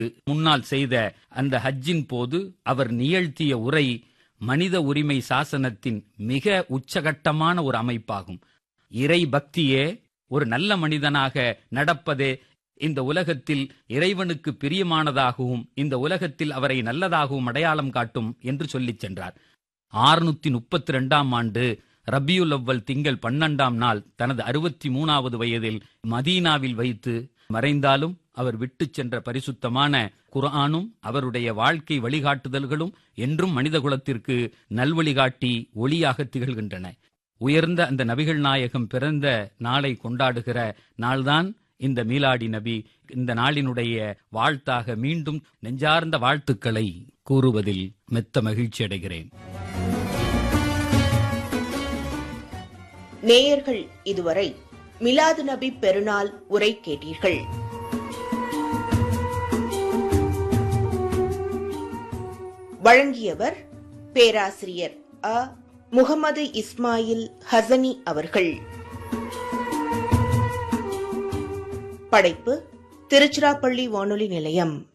முன்னால் செய்த அந்த ஹஜ்ஜின் போது அவர் நிகழ்த்திய உரை மனித உரிமை சாசனத்தின் மிக உச்சகட்டமான ஒரு அமைப்பாகும் இறை பக்தியே ஒரு நல்ல மனிதனாக நடப்பதே இந்த உலகத்தில் இறைவனுக்கு பிரியமானதாகவும் இந்த உலகத்தில் அவரை நல்லதாகவும் அடையாளம் காட்டும் என்று சொல்லிச் சென்றார் ஆறுநூத்தி முப்பத்தி ரெண்டாம் ஆண்டு ரபியுல் அவ்வல் திங்கள் பன்னெண்டாம் நாள் தனது அறுபத்தி மூணாவது வயதில் மதீனாவில் வைத்து மறைந்தாலும் அவர் விட்டுச் சென்ற பரிசுத்தமான குர்ஆனும் அவருடைய வாழ்க்கை வழிகாட்டுதல்களும் என்றும் மனித குலத்திற்கு நல்வழிகாட்டி ஒளியாக திகழ்கின்றன உயர்ந்த அந்த நபிகள் நாயகம் பிறந்த நாளை கொண்டாடுகிற நாள்தான் இந்த மீலாடி நபி இந்த நாளினுடைய வாழ்த்தாக மீண்டும் நெஞ்சார்ந்த வாழ்த்துக்களை கூறுவதில் மெத்த மகிழ்ச்சி அடைகிறேன் நேயர்கள் இதுவரை மிலாது நபி பெருநாள் உரை கேட்டீர்கள் வழங்கியவர் பேராசிரியர் அ முகமது இஸ்மாயில் ஹசனி அவர்கள் படைப்பு திருச்சிராப்பள்ளி வானொலி நிலையம்